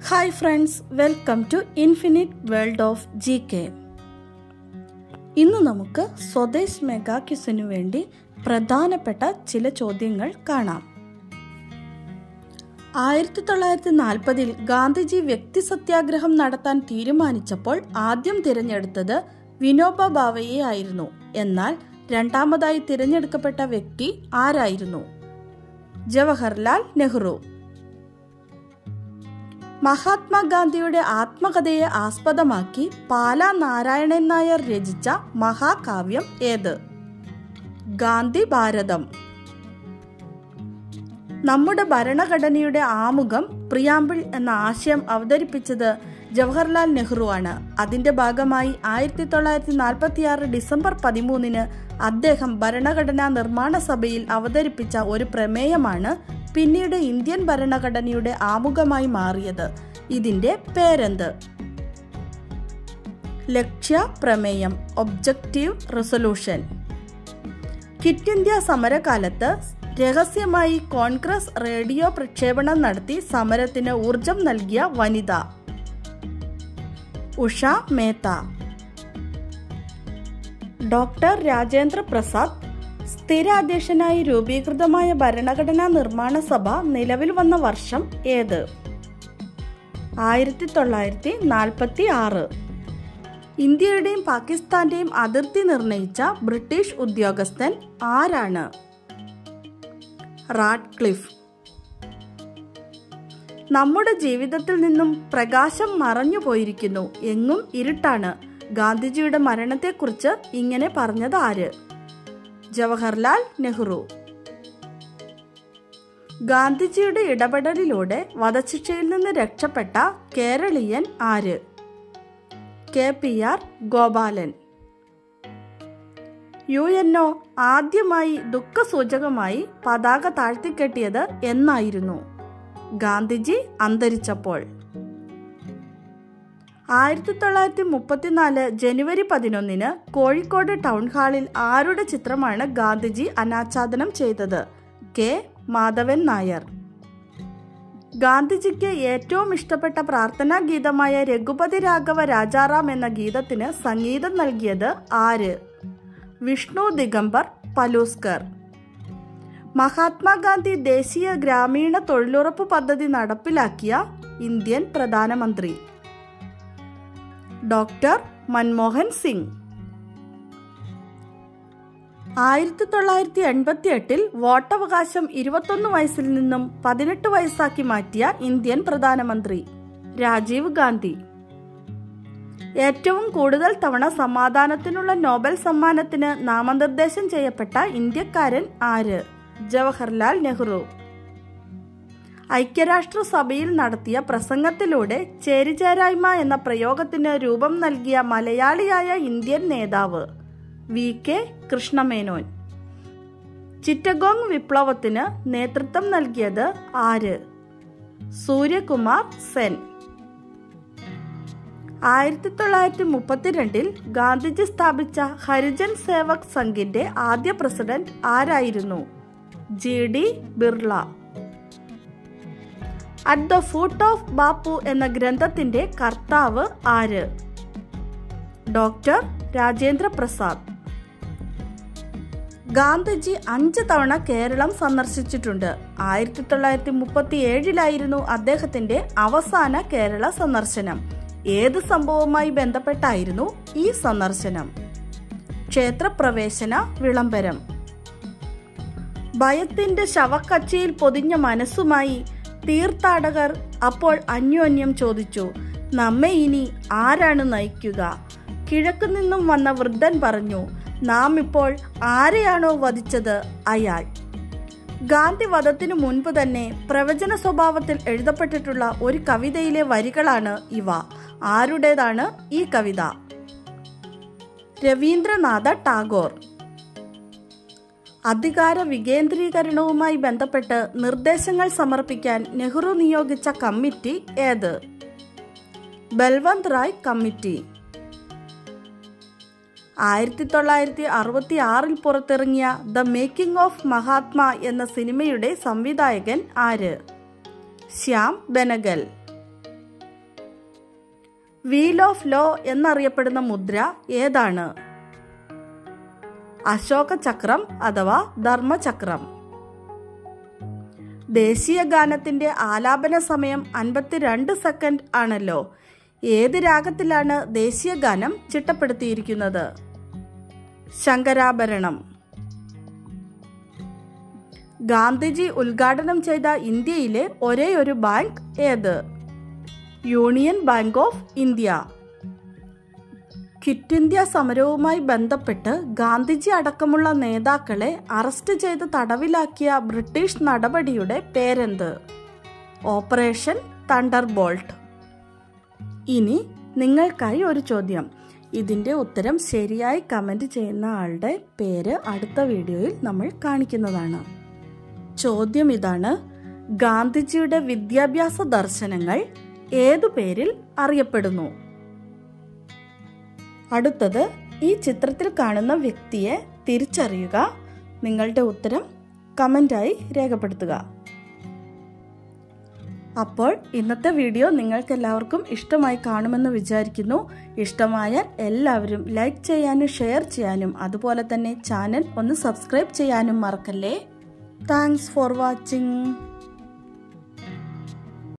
hi friends welcome to infinite world of G K ഇന്ന് നമുക്ക് Swadesh mega ക്യുസിനു വേണ്ടി പ്രധാനപ്പെട്ട ചില ചോദ്യങ്ങൾ കാണാം ആയിരത്തി തൊള്ളായിരത്തി നാൽപ്പതിൽ ഗാന്ധിജി വ്യക്തി സത്യാഗ്രഹം നടത്താൻ തീരുമാനിച്ചപ്പോൾ ആദ്യം തിരഞ്ഞെടുത്തത് വിനോബ ഭാവയെ ആയിരുന്നു എന്നാൽ രണ്ടാമതായി തിരഞ്ഞെടുക്കപ്പെട്ട വ്യക്തി ആരായിരുന്നു ജവഹർലാൽ നെഹ്റു മഹാത്മാഗാന്ധിയുടെ ആത്മകഥയെ ആസ്പദമാക്കി പാലാ നാരായണൻ നായർ രചിച്ച മഹാകാവ്യം ഏത് ഗാന്ധി ഭാരതം നമ്മുടെ ഭരണഘടനയുടെ ആമുഖം പ്രിയാമ്പിൾ എന്ന ആശയം അവതരിപ്പിച്ചത് ജവഹർലാൽ നെഹ്റു ആണ് അതിന്റെ ഭാഗമായി ആയിരത്തി തൊള്ളായിരത്തി നാൽപ്പത്തി ആറ് ഡിസംബർ പതിമൂന്നിന് അദ്ദേഹം ഭരണഘടനാ നിർമ്മാണ സഭയിൽ അവതരിപ്പിച്ച ഒരു പ്രമേയമാണ് പിന്നീട് ഇന്ത്യൻ ഭരണഘടനയുടെ ആമുഖമായി മാറിയത് ഇതിന്റെ പേരെന്ത് ലക്ഷ്യ പ്രമേയം ഒബ്ജക്റ്റീവ് റെസൊല്യൂഷൻ ക്വിറ്റ് ഇന്ത്യ സമരകാലത്ത് രഹസ്യമായി കോൺഗ്രസ് റേഡിയോ പ്രക്ഷേപണം നടത്തി സമരത്തിന് ഊർജം നൽകിയ വനിത ഉഷ മേത്ത ഡോക്ടർ രാജേന്ദ്ര പ്രസാദ് സ്ഥിര അധ്യക്ഷനായി രൂപീകൃതമായ ഭരണഘടനാ നിർമ്മാണ സഭ നിലവിൽ വന്ന വർഷം ഏത് ആയിരത്തി തൊള്ളായിരത്തി നാൽപ്പത്തി ആറ് ഇന്ത്യയുടെയും പാകിസ്ഥാന്റെയും അതിർത്തി നിർണയിച്ച ബ്രിട്ടീഷ് ഉദ്യോഗസ്ഥൻ ആരാണ് റാഡ്ക്ലിഫ് നമ്മുടെ ജീവിതത്തിൽ നിന്നും പ്രകാശം മറഞ്ഞു പോയിരിക്കുന്നു എങ്ങും ഇരുട്ടാണ് ഗാന്ധിജിയുടെ മരണത്തെക്കുറിച്ച് ഇങ്ങനെ പറഞ്ഞത് ആര് ജവഹർലാൽ നെഹ്റു ഗാന്ധിജിയുടെ ഇടപെടലിലൂടെ വധശിക്ഷയിൽ നിന്ന് രക്ഷപ്പെട്ട കേരളീയൻ ആര് K P R Gopalan U N O ആദ്യമായി ദുഃഖസൂചകമായി പതാക താഴ്ത്തിക്കെട്ടിയത് എന്നായിരുന്നു ഗാന്ധിജി അന്തരിച്ചപ്പോൾ ആയിരത്തി തൊള്ളായിരത്തി മുപ്പത്തിനാല് ജനുവരി പതിനൊന്നിന് കോഴിക്കോട് ടൗൺ ഹാളിൽ ആരുടെ ചിത്രമാണ് ഗാന്ധിജി അനാച്ഛാദനം ചെയ്തത് കെ മാധവൻ നായർ ഗാന്ധിജിക്ക് ഏറ്റവും ഇഷ്ടപ്പെട്ട പ്രാർത്ഥനാ ഗീതമായ രഘുപതി രാഘവ രാജാറാം എന്ന ഗീതത്തിന് സംഗീതം നൽകിയത് ആര് വിഷ്ണു ദിഗംബർ പലൂസ്കർ മഹാത്മാഗാന്ധി ദേശീയ ഗ്രാമീണ തൊഴിലുറപ്പ് പദ്ധതി നടപ്പിലാക്കിയ ഇന്ത്യൻ പ്രധാനമന്ത്രി ഡോക്ടർ മൻമോഹൻ സിംഗ് ആയിരത്തി തൊള്ളായിരത്തി എൺപത്തി എട്ടിൽ വോട്ടവകാശം ഇരുപത്തൊന്ന് വയസ്സിൽ നിന്നും പതിനെട്ട് വയസ്സാക്കി മാറ്റിയ ഇന്ത്യൻ പ്രധാനമന്ത്രി രാജീവ് ഗാന്ധി ഏറ്റവും കൂടുതൽ തവണ സമാധാനത്തിനുള്ള നോബൽ സമ്മാനത്തിന് നാമനിർദ്ദേശം ചെയ്യപ്പെട്ട ഇന്ത്യക്കാരൻ ആര് ജവഹർലാൽ നെഹ്റു ഐക്യരാഷ്ട്രസഭയിൽ നടത്തിയ പ്രസംഗത്തിലൂടെ ചേരിചേരായ്മ എന്ന പ്രയോഗത്തിന് രൂപം നൽകിയ മലയാളിയായ ഇന്ത്യൻ നേതാവ് വി കെ കൃഷ്ണമേനോൻ ചിറ്റഗോങ് വിപ്ലവത്തിന് നേതൃത്വം നൽകിയത് ആര് സൂര്യകുമാർ സെൻ ആയിരത്തി തൊള്ളായിരത്തി മുപ്പത്തിരണ്ടിൽ ഗാന്ധിജി സ്ഥാപിച്ച ഹരിജൻ സേവക് സംഘിന്റെ ആദ്യ പ്രസിഡന്റ് ആരായിരുന്നു G D Birla at the foot of Bapu എന്ന ഗ്രന്ഥത്തിന്റെ കർത്താവ് ആര് ഡോക്ടർ രാജേന്ദ്ര പ്രസാദ് ഗാന്ധിജി അഞ്ച് തവണ കേരളം സന്ദർശിച്ചിട്ടുണ്ട് ആയിരത്തി തൊള്ളായിരത്തി മുപ്പത്തി ഏഴിലായിരുന്നു അദ്ദേഹത്തിന്റെ അവസാന കേരള സന്ദർശനം ഏത് സംഭവവുമായി ബന്ധപ്പെട്ടായിരുന്നു ഈ സന്ദർശനം ക്ഷേത്രപ്രവേശന വിളംബരം ഭയത്തിന്റെ ശവക്കച്ചയിൽ പൊതിഞ്ഞ മനസ്സുമായി തീർത്ഥാടകർ അപ്പോൾ അന്യോന്യം ചോദിച്ചു നമ്മെ ഇനി ആരാണ് നയിക്കുക കിഴക്കു നിന്നും വന്ന വൃദ്ധൻ പറഞ്ഞു നാം ഇപ്പോൾ ആരെയാണോ വധിച്ചത് അയാൾ ഗാന്ധി വധത്തിനു മുൻപ് തന്നെ പ്രവചന സ്വഭാവത്തിൽ എഴുതപ്പെട്ടിട്ടുള്ള ഒരു കവിതയിലെ വരികളാണ് ഇവ ആരുടേതാണ് ഈ കവിത രവീന്ദ്രനാഥ ടാഗോർ അധികാര വികേന്ദ്രീകരണവുമായി ബന്ധപ്പെട്ട് നിർദ്ദേശങ്ങൾ സമർപ്പിക്കാൻ നെഹ്റു നിയോഗിച്ച കമ്മിറ്റി ഏത് ബൽവന്ത് റായ് കമ്മിറ്റി ആയിരത്തി തൊള്ളായിരത്തി അറുപത്തി ആറിൽ പുറത്തിറങ്ങിയ ദ മേക്കിംഗ് ഓഫ് മഹാത്മ എന്ന സിനിമയുടെ സംവിധായകൻ ആര് Shyam Benegal wheel of law എന്നറിയപ്പെടുന്ന മുദ്ര ഏതാണ് അശോക ചക്രം അഥവാ ധർമ്മചക്രം ദേശീയ ഗാനത്തിന്റെ ആലാപന സമയം അൻപത്തിരണ്ട് സെക്കൻഡ് ആണല്ലോ ഏത് രാഗത്തിലാണ് ദേശീയ ഗാനം ചിട്ടപ്പെടുത്തിയിരിക്കുന്നത് ശങ്കരാഭരണം ഗാന്ധിജി ഉദ്ഘാടനം ചെയ്ത ഇന്ത്യയിലെ ഒരേ ഒരു ബാങ്ക് ഏത് union bank of India quit India സമരവുമായി ബന്ധപ്പെട്ട് ഗാന്ധിജി അടക്കമുള്ള നേതാക്കളെ അറസ്റ്റ് ചെയ്ത് തടവിലാക്കിയ ബ്രിട്ടീഷ് നടപടിയുടെ പേരെന്ത് ഓപ്പറേഷൻ തണ്ടർ ബോൾട്ട് ഇനി നിങ്ങൾക്കായി ഒരു ചോദ്യം ഇതിൻ്റെ ഉത്തരം ശരിയായി കമൻറ്റ് ചെയ്യുന്ന ആളുടെ പേര് അടുത്ത വീഡിയോയിൽ നമ്മൾ കാണിക്കുന്നതാണ് ചോദ്യം ഇതാണ് ഗാന്ധിജിയുടെ വിദ്യാഭ്യാസ ദർശനങ്ങൾ ഏതു പേരിൽ അറിയപ്പെടുന്നു അടുത്തത് ഈ ചിത്രത്തിൽ കാണുന്ന വ്യക്തിയെ തിരിച്ചറിയുക നിങ്ങളുടെ ഉത്തരം കമൻ്റായി രേഖപ്പെടുത്തുക അപ്പോൾ ഇന്നത്തെ വീഡിയോ നിങ്ങൾക്ക് എല്ലാവർക്കും ഇഷ്ടമായി കാണുമെന്ന് വിചാരിക്കുന്നു ഇഷ്ടമായാൽ എല്ലാവരും ലൈക്ക് ചെയ്യാനും ഷെയർ ചെയ്യാനും അതുപോലെ തന്നെ ചാനൽ ഒന്ന് സബ്സ്ക്രൈബ് ചെയ്യാനും മറക്കല്ലേ താങ്ക്സ് ഫോർ വാച്ചിങ്